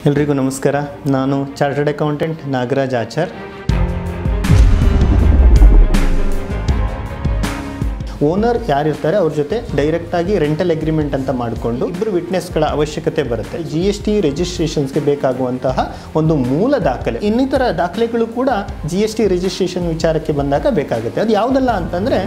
ಎಲ್ರಿಗೂ ನಮಸ್ಕಾರ ನಾನು chartered accountant Nagaraj Achar owner ಯಾರಿರ್ತಾರೆ ಅವ್ರ ಜೊತೆ ಡೈರೆಕ್ಟಾಗಿ ರೆಂಟಲ್ ಅಗ್ರಿಮೆಂಟ್ ಅಂತ ಮಾಡಿಕೊಂಡು ಇಬ್ಬರು ವಿಟ್ನೆಸ್ಗಳ ಅವಶ್ಯಕತೆ ಬರುತ್ತೆ ಜಿ ಎಸ್ ಟಿ ರಿಜಿಸ್ಟ್ರೇಷನ್ಸ್ಗೆ ಬೇಕಾಗುವಂತಹ ಒಂದು ಮೂಲ ದಾಖಲೆ ಇನ್ನಿತರ ದಾಖಲೆಗಳು ಕೂಡ ಜಿ ಎಸ್ ಟಿ ರಿಜಿಸ್ಟ್ರೇಷನ್ ವಿಚಾರಕ್ಕೆ ಬಂದಾಗ ಬೇಕಾಗುತ್ತೆ ಅದು ಯಾವುದಲ್ಲ ಅಂತಂದರೆ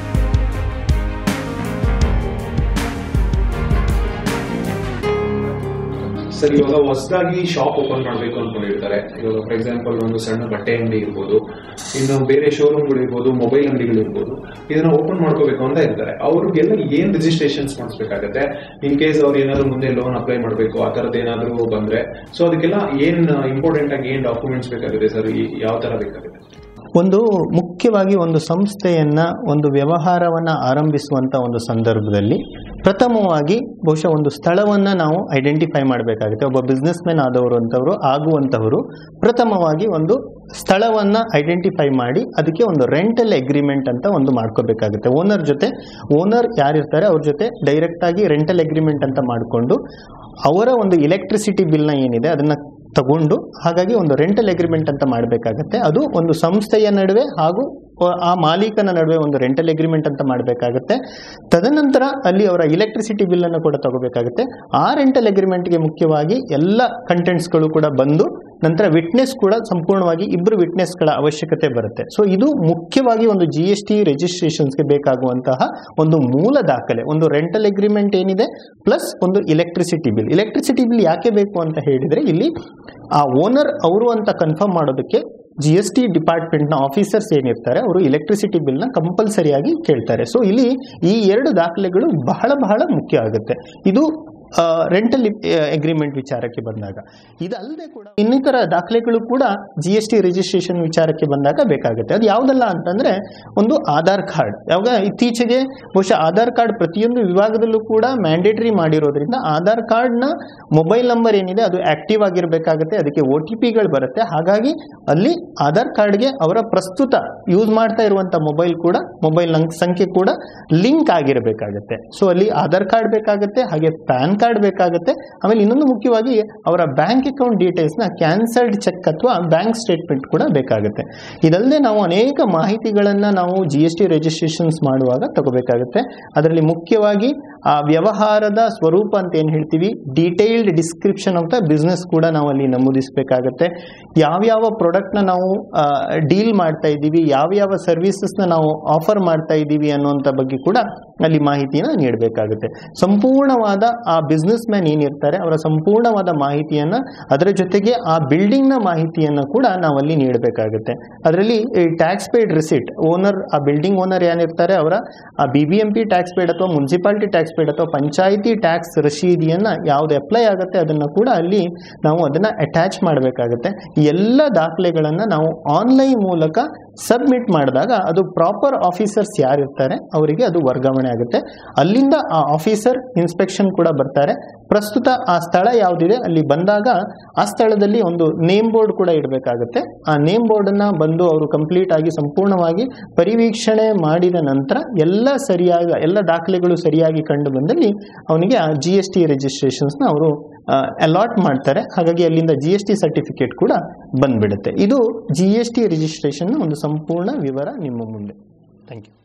ಸರ್ ಇವಾಗ ಹೊಸದಾಗಿ ಶಾಪ್ ಓಪನ್ ಮಾಡಬೇಕು ಅನ್ಕೊಂಡಿರ್ತಾರೆ ಇವಾಗ ಫಾರ್ ಎಕ್ಸಾಂಪಲ್ ಒಂದು ಸಣ್ಣ ಬಟ್ಟೆ ಅಂಗಡಿ ಇರ್ಬೋದು ಇನ್ನು ಬೇರೆ ಶೋರೂಮ್ಗಳು ಇರ್ಬೋದು ಮೊಬೈಲ್ ಅಂಗಡಿಗಳು ಇರ್ಬೋದು ಇದನ್ನ ಓಪನ್ ಮಾಡ್ಕೋಬೇಕು ಅಂತ ಇರ್ತಾರೆ ಅವ್ರಿಗೆಲ್ಲ ಏನ್ ರಿಜಿಸ್ಟ್ರೇಷನ್ಸ್ ಮಾಡಿಸ್ಬೇಕಾಗತ್ತೆ ಇನ್ ಕೇಸ್ ಅವ್ರು ಏನಾದ್ರು ಮುಂದೆ ಲೋನ್ ಅಪ್ಲೈ ಮಾಡಬೇಕು ಆ ತರದ್ ಏನಾದ್ರು ಬಂದ್ರೆ ಸೊ ಅದಕ್ಕೆಲ್ಲ ಏನ್ ಇಂಪಾರ್ಟೆಂಟ್ ಆಗಿ ಏನ್ ಡಾಕ್ಯುಮೆಂಟ್ಸ್ ಬೇಕಾಗುತ್ತೆ ಸರ್ ಯಾವ ತರ ಬೇಕಾಗುತ್ತೆ ಒಂದು ಮುಖ್ಯವಾಗಿ ಒಂದು ಸಂಸ್ಥೆಯನ್ನ ಒಂದು ವ್ಯವಹಾರವನ್ನ ಆರಂಭಿಸುವಂತ ಒಂದು ಸಂದರ್ಭದಲ್ಲಿ ಪ್ರಥಮವಾಗಿ ಬಹುಶಃ ಒಂದು ಸ್ಥಳವನ್ನ ನಾವು ಐಡೆಂಟಿಫೈ ಮಾಡಬೇಕಾಗುತ್ತೆ ಒಬ್ಬ ಬಿಸ್ನೆಸ್ ಮ್ಯಾನ್ ಆದವರು ಅಂತವರು ಆಗುವಂತವರು ಪ್ರಥಮವಾಗಿ ಒಂದು ಸ್ಥಳವನ್ನ ಐಡೆಂಟಿಫೈ ಮಾಡಿ ಅದಕ್ಕೆ ಒಂದು ರೆಂಟಲ್ ಅಗ್ರಿಮೆಂಟ್ ಅಂತ ಒಂದು ಮಾಡ್ಕೋಬೇಕಾಗುತ್ತೆ ಓನರ್ ಜೊತೆ ಓನರ್ ಯಾರಿರ್ತಾರೆ ಅವ್ರ ಜೊತೆ ಡೈರೆಕ್ಟ್ ಆಗಿ ರೆಂಟಲ್ ಅಗ್ರಿಮೆಂಟ್ ಅಂತ ಮಾಡಿಕೊಂಡು ಅವರ ಒಂದು ಎಲೆಕ್ಟ್ರಿಸಿಟಿ ಬಿಲ್ನ ಏನಿದೆ ಅದನ್ನ ತಗೊಂಡು ಹಾಗಾಗಿ ಒಂದು ರೆಂಟಲ್ ಅಗ್ರಿಮೆಂಟ್ ಅಂತ ಮಾಡಬೇಕಾಗತ್ತೆ ಅದು ಒಂದು ಸಂಸ್ಥೆಯ ನಡುವೆ ಹಾಗೂ ಆ ಮಾಲೀಕನ ನಡುವೆ ಒಂದು ರೆಂಟಲ್ ಅಗ್ರಿಮೆಂಟ್ ಅಂತ ಮಾಡಬೇಕಾಗತ್ತೆ ತದನಂತರ ಅಲ್ಲಿ ಅವರ ಎಲೆಕ್ಟ್ರಿಸಿಟಿ ಬಿಲ್ಲನ್ನು ಕೂಡ ತಗೋಬೇಕಾಗುತ್ತೆ ಆ ರೆಂಟಲ್ ಅಗ್ರಿಮೆಂಟ್ಗೆ ಮುಖ್ಯವಾಗಿ ಎಲ್ಲ ಕಂಟೆಂಟ್ಸ್ಗಳು ಕೂಡ ಬಂದು ನಂತರ ವಿಟ್ನೆಸ್ ಕೂಡ ಸಂಪೂರ್ಣವಾಗಿ ಇಬ್ಬರು ವಿಟ್ನೆಸ್ಗಳ ಅವಶ್ಯಕತೆ ಬರುತ್ತೆ ಸೊ ಇದು ಮುಖ್ಯವಾಗಿ ಒಂದು ಜಿ ಎಸ್ ಟಿ ರಿಜಿಸ್ಟ್ರೇಷನ್ಸ್ಗೆ ಬೇಕಾಗುವಂತಹ ಒಂದು ಮೂಲ ದಾಖಲೆ ಒಂದು ರೆಂಟಲ್ ಅಗ್ರಿಮೆಂಟ್ ಏನಿದೆ ಪ್ಲಸ್ ಒಂದು ಎಲೆಕ್ಟ್ರಿಸಿಟಿ ಬಿಲ್ ಎಲೆಕ್ಟ್ರಿಸಿಟಿ ಬಿಲ್ ಯಾಕೆ ಬೇಕು ಅಂತ ಹೇಳಿದರೆ ಇಲ್ಲಿ ಆ ಓನರ್ ಅವರು ಅಂತ ಕನ್ಫರ್ಮ್ ಮಾಡೋದಕ್ಕೆ ಜಿ ಎಸ್ ಟಿ ಡಿಪಾರ್ಟ್ಮೆಂಟ್ನ ಆಫೀಸರ್ಸ್ ಏನಿರ್ತಾರೆ ಅವರು ಎಲೆಕ್ಟ್ರಿಸಿಟಿ ಬಿಲ್ನ ಕಂಪಲ್ಸರಿಯಾಗಿ ಕೇಳ್ತಾರೆ ಸೊ ಇಲ್ಲಿ ಈ ಎರಡು ದಾಖಲೆಗಳು ಬಹಳ ಬಹಳ ಮುಖ್ಯ ಆಗುತ್ತೆ ಇದು ರೆಂಟಲ್ ಅಗ್ರಿಮೆಂಟ್ ವಿಚಾರಕ್ಕೆ ಬಂದಾಗ ಇದಲ್ಲದೆ ಕೂಡ ಇನ್ನಿತರ ದಾಖಲೆಗಳು ಕೂಡ ಜಿ ಎಸ್ ಟಿ ರಿಜಿಸ್ಟ್ರೇಷನ್ ವಿಚಾರಕ್ಕೆ ಬಂದಾಗ ಬೇಕಾಗುತ್ತೆ ಅದು ಯಾವುದಲ್ಲ ಅಂತಂದ್ರೆ ಒಂದು ಆಧಾರ್ ಕಾರ್ಡ್ ಯಾವಾಗ ಇತ್ತೀಚೆಗೆ ಬಹುಶಃ ಆಧಾರ್ ಕಾರ್ಡ್ ಪ್ರತಿಯೊಂದು ವಿಭಾಗದಲ್ಲೂ ಕೂಡ ಮ್ಯಾಂಡೇಟರಿ ಮಾಡಿರೋದ್ರಿಂದ ಆಧಾರ್ ಕಾರ್ಡ್ನ ಮೊಬೈಲ್ ನಂಬರ್ ಏನಿದೆ ಅದು ಆಕ್ಟಿವ್ ಆಗಿರಬೇಕಾಗುತ್ತೆ ಅದಕ್ಕೆ ಒ ಟಿ ಪಿಗಳು ಬರುತ್ತೆ ಹಾಗಾಗಿ ಅಲ್ಲಿ ಆಧಾರ್ ಕಾರ್ಡ್ಗೆ ಅವರ ಪ್ರಸ್ತುತ ಯೂಸ್ ಮಾಡ್ತಾ ಇರುವಂಥ ಮೊಬೈಲ್ ಕೂಡ ಮೊಬೈಲ್ ಸಂಖ್ಯೆ ಕೂಡ ಲಿಂಕ್ ಆಗಿರಬೇಕಾಗುತ್ತೆ ಸೊ ಅಲ್ಲಿ ಆಧಾರ್ ಕಾರ್ಡ್ ಬೇಕಾಗುತ್ತೆ ಹಾಗೆ ಪ್ಯಾನ್ ಕಾರ್ಡ್ ಬೇಕಾಗುತ್ತೆ ಆಮೇಲೆ ಇನ್ನೊಂದು ಮುಖ್ಯವಾಗಿ ಅವರ ಬ್ಯಾಂಕ್ ಅಕೌಂಟ್ ಡೀಟೇಲ್ಸ್ನ ಕ್ಯಾನ್ಸಲ್ಡ್ ಚೆಕ್ ಅಥವಾ ಬ್ಯಾಂಕ್ ಸ್ಟೇಟ್ಮೆಂಟ್ ಕೂಡ ಬೇಕಾಗುತ್ತೆ ಇದಲ್ಲದೆ ನಾವು ಅನೇಕ ಮಾಹಿತಿಗಳನ್ನು ನಾವು ಜಿ ಎಸ್ ಟಿ ರಿಜಿಸ್ಟ್ರೇಷನ್ಸ್ ಮಾಡುವಾಗ ತಗೋಬೇಕಾಗುತ್ತೆ ಅದರಲ್ಲಿ ಮುಖ್ಯವಾಗಿ ಆ ವ್ಯವಹಾರದ ಸ್ವರೂಪ ಅಂತ ಏನು ಹೇಳ್ತೀವಿ detailed description of the business ಕೂಡ ನಾವು ಅಲ್ಲಿ ನಮೂದಿಸಬೇಕಾಗತ್ತೆ ಯಾವ್ಯಾವ ಪ್ರಾಡಕ್ಟ್ನ ನಾವು ಡೀಲ್ ಮಾಡ್ತಾ ಇದ್ದೀವಿ ಯಾವ್ಯಾವ ಸರ್ವಿಸಸ್ನ ನಾವು ಆಫರ್ ಮಾಡ್ತಾ ಇದ್ದೀವಿ ಅನ್ನೋಂಥ ಬಗ್ಗೆ ಕೂಡ ಅಲ್ಲಿ ಮಾಹಿತಿಯನ್ನು ನೀಡಬೇಕಾಗುತ್ತೆ ಸಂಪೂರ್ಣವಾದ ಆ ಬಿಸ್ನೆಸ್ ಮ್ಯಾನ್ ಏನಿರ್ತಾರೆ ಅವರ ಸಂಪೂರ್ಣವಾದ ಮಾಹಿತಿಯನ್ನು ಅದರ ಜೊತೆಗೆ ಆ ಬಿಲ್ಡಿಂಗ್ನ ಮಾಹಿತಿಯನ್ನು ಕೂಡ ನಾವಲ್ಲಿ ನೀಡಬೇಕಾಗುತ್ತೆ ಅದರಲ್ಲಿ ಈ ಟ್ಯಾಕ್ಸ್ ಪೇಡ್ ರಿಸಿಟ್ ಓನರ್ ಆ ಬಿಲ್ಡಿಂಗ್ ಓನರ್ ಏನಿರ್ತಾರೆ ಅವರ ಆ B B M P tax paid ಅಥವಾ ಮುನ್ಸಿಪಾಲಿಟಿ ಟ್ಯಾಕ್ಸ್ ಪೇಡ್ ಅಥವಾ ಪಂಚಾಯಿತಿ ಟ್ಯಾಕ್ಸ್ ರಶೀದಿಯನ್ನು ಯಾವ್ದು ಅಪ್ಲೈ ಆಗುತ್ತೆ ಅದನ್ನು ಕೂಡ ಅಲ್ಲಿ ನಾವು ಅದನ್ನು ಅಟ್ಯಾಚ್ ಮಾಡಬೇಕಾಗುತ್ತೆ ಎಲ್ಲ ದಾಖಲೆಗಳನ್ನು ನಾವು ಆನ್ಲೈನ್ ಮೂಲಕ ಸಬ್ಮಿಟ್ ಮಾಡಿದಾಗ ಅದು ಪ್ರಾಪರ್ ಆಫೀಸರ್ಸ್ ಯಾರಿರ್ತಾರೆ ಅವರಿಗೆ ಅದು ವರ್ಗಾವಣೆ ಆಗುತ್ತೆ ಅಲ್ಲಿಂದ ಆ ಆಫೀಸರ್ ಇನ್ಸ್ಪೆಕ್ಷನ್ ಕೂಡ ಬರ್ತಾರೆ ಪ್ರಸ್ತುತ ಆ ಸ್ಥಳ ಯಾವುದಿದೆ ಅಲ್ಲಿ ಬಂದಾಗ ಆ ಸ್ಥಳದಲ್ಲಿ ಒಂದು ನೇಮ್ ಬೋರ್ಡ್ ಕೂಡ ಇಡಬೇಕಾಗುತ್ತೆ ಆ ನೇಮ್ ಬೋರ್ಡನ್ನು ಬಂದು ಅವರು ಕಂಪ್ಲೀಟ್ ಆಗಿ ಸಂಪೂರ್ಣವಾಗಿ ಪರಿವೀಕ್ಷಣೆ ಮಾಡಿದ ನಂತರ ಎಲ್ಲ ಸರಿಯಾದ ಎಲ್ಲ ದಾಖಲೆಗಳು ಸರಿಯಾಗಿ ಕಂಡು ಬಂದಲ್ಲಿ ಅವನಿಗೆ ಆ ಜಿ ಎಸ್ ಟಿ ರಿಜಿಸ್ಟ್ರೇಷನ್ಸ್ನ ಅವರು ಅಲಾಟ್ ಮಾಡ್ತಾರೆ ಹಾಗಾಗಿ ಅಲ್ಲಿಂದ ಜಿ ಎಸ್ ಟಿ ಸರ್ಟಿಫಿಕೇಟ್ ಕೂಡ ಬಂದ್ಬಿಡುತ್ತೆ ಇದು ಜಿ ಎಸ್ ಟಿ ರಿಜಿಸ್ಟ್ರೇಷನ್ನ ಒಂದು ಸಂಪೂರ್ಣ ವಿವರ ನಿಮ್ಮ ಮುಂದೆ ಥ್ಯಾಂಕ್ ಯು